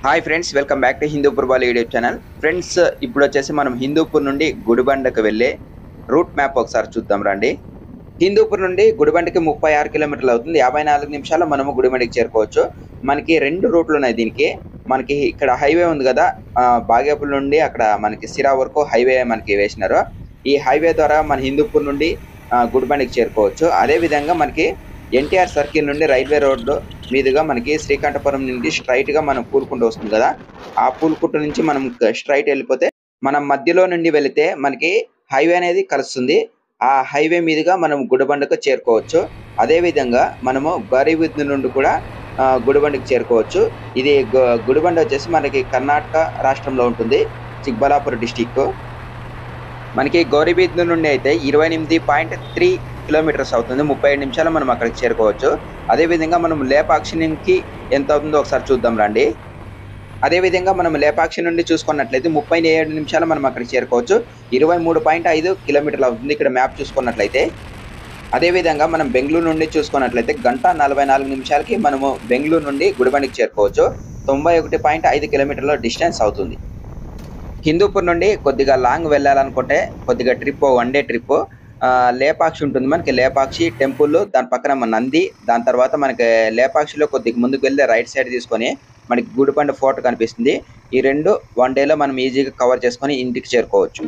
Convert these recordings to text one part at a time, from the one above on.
hi friends welcome back to Hindupur ball YouTube channel friends ఇప్పుడు వచ్చేసి మనం హిందూపూర్ నుండి గుడిబండకు వెళ్ళే రూట్ మ్యాప్ ఒకసారి చూద్దాం రండి హిందూపూర్ నుండి గుడిబండకి ముప్పై ఆరు కిలోమీటర్లు అవుతుంది యాభై నాలుగు నిమిషాల్లో మనము గుడిబండకి చేరుకోవచ్చు మనకి రెండు రూట్లు ఉన్నాయి దీనికి మనకి ఇక్కడ హైవే ఉంది కదా ఆ, బాగేపల్లి నుండి అక్కడ మనకి సిరా వరకు హైవే మనకి వేసినారు ఈ హైవే ద్వారా మన హిందూపూర్ నుండి ఆ, గుడిబండకి చేరుకోవచ్చు అదే విధంగా మనకి ఎన్టీఆర్ సర్కిల్ నుండి రైల్వే రోడ్డు మీదుగా మనకి శ్రీకంఠపురం నుండి స్ట్రైట్ గా మనం పూలుకుంటూ వస్తుంది కదా ఆ పూలుకుంట నుంచి మనం స్ట్రైట్ వెళ్ళిపోతే మనం మధ్యలో నుండి వెళితే మనకి హైవే అనేది కలుస్తుంది ఆ హైవే మీదుగా మనం గుడిబండకు చేరుకోవచ్చు అదే విధంగా మనము గరీబ్ నుండి కూడా ఆ, గుడిబండకి చేరుకోవచ్చు ఇది గు- గుడిబండ వచ్చేసి మనకి కర్ణాటక రాష్ట్రంలో ఉంటుంది చిక్బలాపూర్ డిస్టిక్ మనకి గౌరీబీద్ నుండి అయితే ఇరవై ఎనిమిది పాయింట్ త్రీ కిలోమీటర్స్ అవుతుంది ముప్పై ఏడు నిమిషాలు మనం అక్కడికి చేరుకోవచ్చు అదేవిధంగా మనం లేపాక్షి నుంచి ఎంత అవుతుందో ఒకసారి చూద్దాం రండి అదేవిధంగా మనం లేపాక్షి నుండి చూసుకున్నట్లయితే ముప్పై ఏడు నిమిషాలు మనం అక్కడికి చేరుకోవచ్చు ఇరవై మూడు పాయింట్ ఐదు కిలోమీటర్లు అవుతుంది ఇక్కడ మ్యాప్ చూసుకున్నట్లయితే అదేవిధంగా మనం బెంగళూరు నుండి చూసుకున్నట్లయితే గంట నలభై నాలుగు నిమిషాలకి మనము బెంగళూరు నుండి గుడిబండికి చేరుకోవచ్చు తొంభై ఒకటి పాయింట్ ఐదు కిలోమీటర్ల డిస్టెన్స్ అవుతుంది హిందూపూర్ నుండి కొద్దిగా లాంగ్ వెళ్ళాలనుకుంటే కొద్దిగా trip one day trip Lepakshi ఉంటుంది మనకి లేపాక్షి టెంపుల్ దాని పక్కన మన నంది దాని తర్వాత మనకి లేపాక్షిలో కొద్దిగా ముందుకు వెళ్ళి రైట్ సైడ్ తీసుకొని మనకి గుడిపండ ఫోర్ట్ కనిపిస్తుంది ఈ రెండు వన్ డేలో మనం ఈజీగా కవర్ చేసుకొని ఇంటికి చేరుకోవచ్చు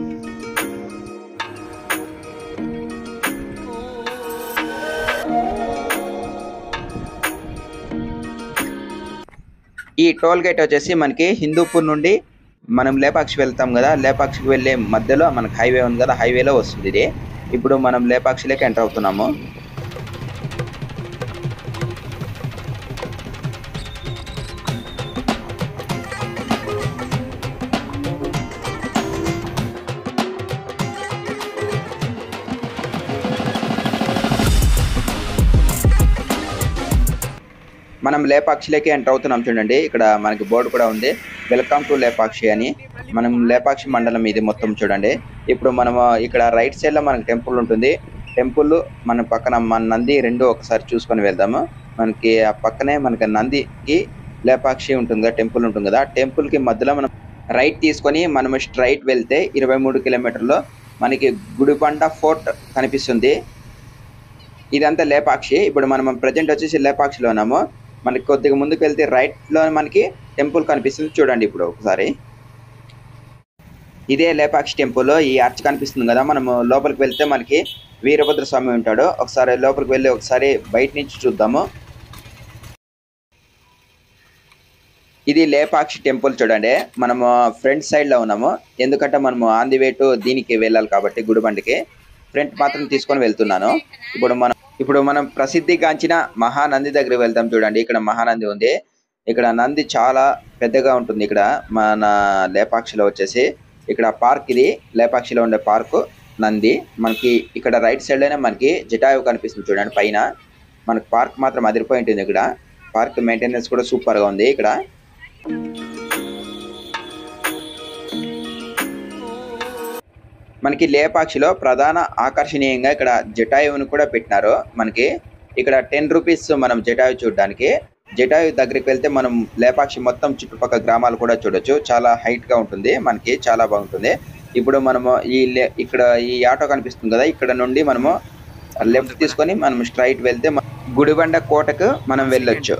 ఈ టోల్ గేట్ వచ్చేసి మనకి హిందూపూర్ నుండి మనం లేపాక్షి వెళ్తాం కదా లేపాక్షికి వెళ్ళే మధ్యలో మనకి హైవే ఉంది కదా హైవేలో వస్తుంది ఇది ఇప్పుడు మనం లేపాక్షిలోకి ఎంటర్ అవుతున్నాము మనం లేపాక్షిలోకి ఎంటర్ అవుతున్నాం చూడండి ఇక్కడ మనకి బోర్డు కూడా ఉంది వెల్కమ్ టు లేపాక్షి అని మనం లేపాక్షి మండలం ఇది మొత్తం చూడండి ఇప్పుడు మనం ఇక్కడ రైట్ సైడ్ లో మనకి టెంపుల్ ఉంటుంది టెంపుల్ మన పక్కన మన నంది రెండు ఒకసారి చూసుకొని వెళ్దాము మనకి ఆ పక్కనే మనకి నందికి లేపాక్షి ఉంటుంది కదా టెంపుల్ ఉంటుంది కదా టెంపుల్ కి మధ్యలో మనం రైట్ తీసుకొని మనం స్ట్రైట్ వెళ్తే ఇరవై మూడు కిలోమీటర్లు మనకి గుడిబండ ఫోర్ట్ కనిపిస్తుంది ఇదంతా లేపాక్షి ఇప్పుడు మనం ప్రజెంట్ వచ్చేసి లేపాక్షిలో ఉన్నాము మనకి కొద్దిగా ముందుకు వెళ్తే రైట్ లో మనకి టెంపుల్ కనిపిస్తుంది చూడండి ఇప్పుడు ఒకసారి ఇదే లేపాక్షి టెంపుల్ ఈ ఆర్చ్ కనిపిస్తుంది కదా మనం లోపలికి వెళ్తే మనకి వీరభద్ర స్వామి ఉంటాడు ఒకసారి లోపలికి వెళ్ళి ఒకసారి బయట నుంచి చూద్దాము ఇది లేపాక్షి టెంపుల్ చూడండి మనము ఫ్రంట్ సైడ్ లో ఉన్నాము ఎందుకంటే మనము ఆన్ ది వే టు దీనికి వెళ్ళాలి కాబట్టి గుడిబండికి ఫ్రంట్ మాత్రం తీసుకొని వెళ్తున్నాను ఇప్పుడు మనం ఇప్పుడు మనం ప్రసిద్ధిగాంచిన మహానంది దగ్గరికి వెళ్తాం చూడండి ఇక్కడ మహానంది ఉంది ఇక్కడ నంది చాలా పెద్దగా ఉంటుంది ఇక్కడ మన లేపాక్షిలో వచ్చేసి ఇక్కడ పార్క్ ఇది లేపాక్షిలో ఉండే పార్క్ నంది మనకి ఇక్కడ రైట్ సైడ్ లోనే మనకి జటాయు కనిపిస్తుంది చూడండి పైన మనకి పార్క్ మాత్రం అదిరిపోయి ఉంటుంది ఇక్కడ పార్క్ మెయింటెనెన్స్ కూడా సూపర్ గా ఉంది ఇక్కడ మనకి లేపాక్షిలో ప్రధాన ఆకర్షణీయంగా ఇక్కడ జటాయువుని కూడా పెట్టినారు మనకి ఇక్కడ టెన్ రూపీస్ మనం జటాయు చూడడానికి జటాయు దగ్గరికి వెళ్తే మనం లేపాక్షి మొత్తం చుట్టుపక్కల గ్రామాలు కూడా చూడొచ్చు చాలా హైట్ గా ఉంటుంది మనకి చాలా బాగుంటుంది ఇప్పుడు మనము ఈ లే- ఇక్కడ ఈ ఆటో కనిపిస్తుంది కదా ఇక్కడ నుండి మనము లెఫ్ట్ తీసుకొని మనం స్ట్రైట్ వెళ్తే మన గుడిబండ కోటకు మనం వెళ్ళొచ్చు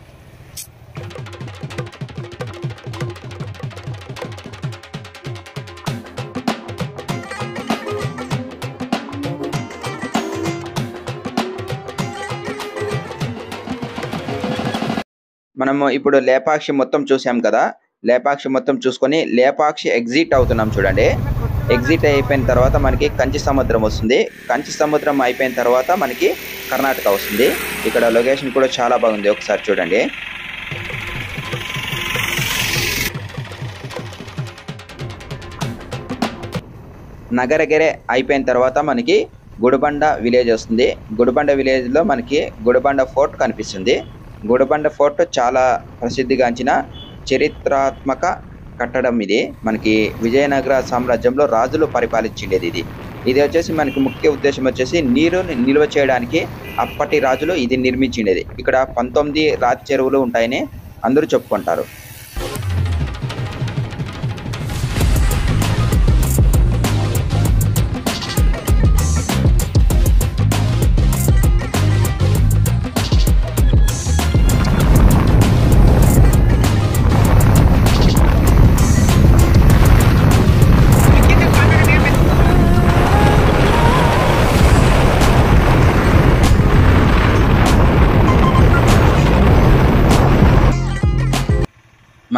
మనము ఇప్పుడు లేపాక్షి మొత్తం చూసాం కదా లేపాక్షి మొత్తం చూసుకొని లేపాక్షి ఎగ్జిట్ అవుతున్నాం చూడండి ఎగ్జిట్ అయిపోయిన తర్వాత మనకి కంచి సముద్రం వస్తుంది కంచి సముద్రం అయిపోయిన తర్వాత మనకి కర్ణాటక వస్తుంది ఇక్కడ లొకేషన్ కూడా చాలా బాగుంది ఒకసారి చూడండి నగరగిరే అయిపోయిన తర్వాత మనకి గుడిబండ విలేజ్ వస్తుంది గుడిబండ విలేజ్ లో మనకి గుడిబండ ఫోర్ట్ కనిపిస్తుంది గుడిబండ ఫోర్ట్ చాలా ప్రసిద్ధిగాంచిన చరిత్రాత్మక కట్టడం ఇది మనకి విజయనగర సామ్రాజ్యంలో రాజులు పరిపాలించిండేది ఇది ఇది వచ్చేసి మనకి ముఖ్య ఉద్దేశం వచ్చేసి నీరుని నిల్వ చేయడానికి అప్పటి రాజులు ఇది నిర్మించిండేది ఇక్కడ పంతొమ్మిది రాతి చెరువులు ఉంటాయని అందరూ చెప్పుకుంటారు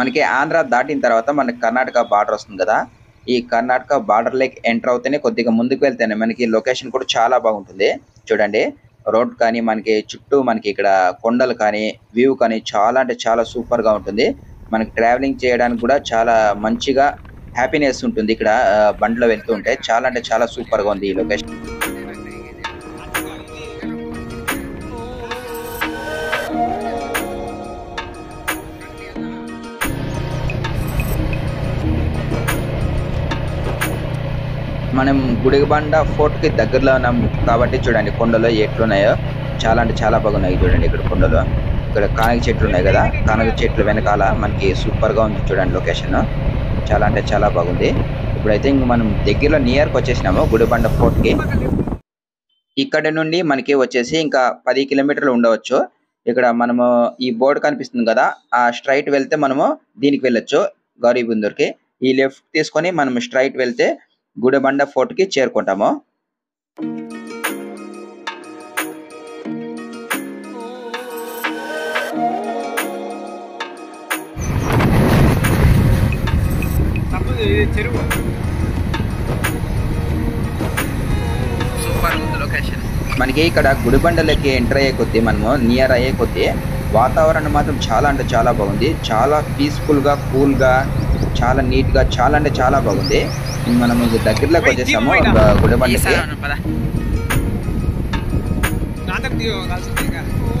మనకి ఆంధ్ర దాటిన తర్వాత మనకి కర్ణాటక బార్డర్ వస్తుంది కదా ఈ కర్ణాటక బార్డర్ లైక్ ఎంటర్ అవుతేనే కొద్దిగా ముందుకు వెళ్తేనే మనకి లొకేషన్ కూడా చాలా బాగుంటుంది చూడండి రోడ్ కానీ మనకి చుట్టూ మనకి ఇక్కడ కొండలు కానీ వ్యూ కానీ చాలా అంటే చాలా సూపర్ గా ఉంటుంది మనకి ట్రావెలింగ్ చేయడానికి కూడా చాలా మంచిగా హ్యాపీనెస్ ఉంటుంది ఇక్కడ ఆ, బండిలో వెళ్తూ ఉంటే చాలా అంటే చాలా సూపర్ గా ఉంది ఈ లొకేషన్ మనం గుడిబండ ఫోర్ట్ కి దగ్గరలో ఉన్నాం కాబట్టి చూడండి కొండలు ఎట్లున్నాయో చాలా అంటే చాలా బాగున్నాయి చూడండి ఇక్కడ కొండలు ఇక్కడ కానగ చెట్లు ఉన్నాయి కదా కానగ చెట్లు వెనకాల మనకి సూపర్ గా ఉంది చూడండి లొకేషన్ చాలా అంటే చాలా బాగుంది ఇప్పుడైతే ఇంక మనం దగ్గరలో నియర్ కి వచ్చేసినాము గుడిబండ ఫోర్ట్ కి ఇక్కడ నుండి మనకి వచ్చేసి ఇంకా పది కిలోమీటర్లు ఉండవచ్చు ఇక్కడ మనము ఈ బోర్డు కనిపిస్తుంది కదా ఆ స్ట్రైట్ వెళ్తే మనము దీనికి వెళ్ళొచ్చు గౌరీబుందూర్కి ఈ లెఫ్ట్ తీసుకొని మనం స్ట్రైట్ వెళ్తే గుడిబండ ఫోర్ట్ కి చేరుకుంటాము చెరువు సూపర్ ఉంది లొకేషన్ మనకి ఇక్కడ గుడిబండలకి ఎంటర్ అయ్యే కొద్దీ మనము నియర్ అయ్యే కొద్దీ వాతావరణం మాత్రం చాలా అంటే చాలా బాగుంది చాలా పీస్ఫుల్ గా కూల్ గా చాలా నీట్ గా చాలా అంటే చాలా బాగుంది మనం ఇంక దగ్గరలోకి వచ్చేసాము ఒక గుడిబండకి నాటకం తీయగలసింది ఇంకా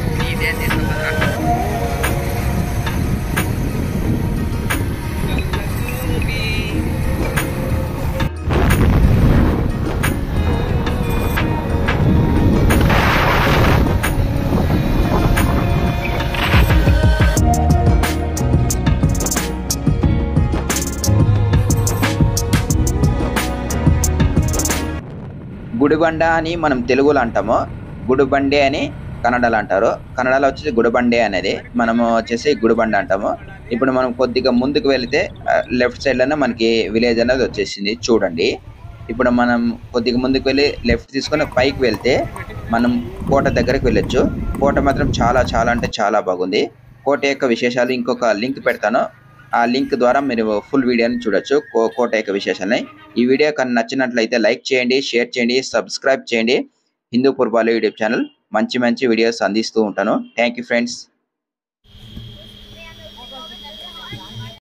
గుడిబండ అని మనం తెలుగులో అంటాము గుడిబండే అని కన్నడలో అంటారు కన్నడలో వచ్చేసి గుడిబండే అనేది మనము వచ్చేసి గుడిబండ అంటాము ఇప్పుడు మనం కొద్దిగా ముందుకు వెళితే లెఫ్ట్ సైడ్ లోనే మనకి విలేజ్ అనేది వచ్చేసింది చూడండి ఇప్పుడు మనం కొద్దిగా ముందుకు వెళ్ళి లెఫ్ట్ తీసుకొని పైకి వెళ్తే మనం కోట దగ్గరికి వెళ్ళొచ్చు కోట మాత్రం చాలా చాలా అంటే చాలా బాగుంది కోట యొక్క విశేషాలు ఇంకొక లింక్ పెడతాను ఆ లింక్ ద్వారా మీరు ఫుల్ వీడియోని చూడొచ్చు కో- కోట యొక్క విశేషాలని ఈ వీడియో కానీ నచ్చినట్లయితే లైక్ చేయండి షేర్ చేయండి సబ్స్క్రైబ్ చేయండి హిందూ పూర్వాలు యూట్యూబ్ ఛానల్ మంచి మంచి వీడియోస్ అందిస్తూ ఉంటాను థ్యాంక్ యూ ఫ్రెండ్స్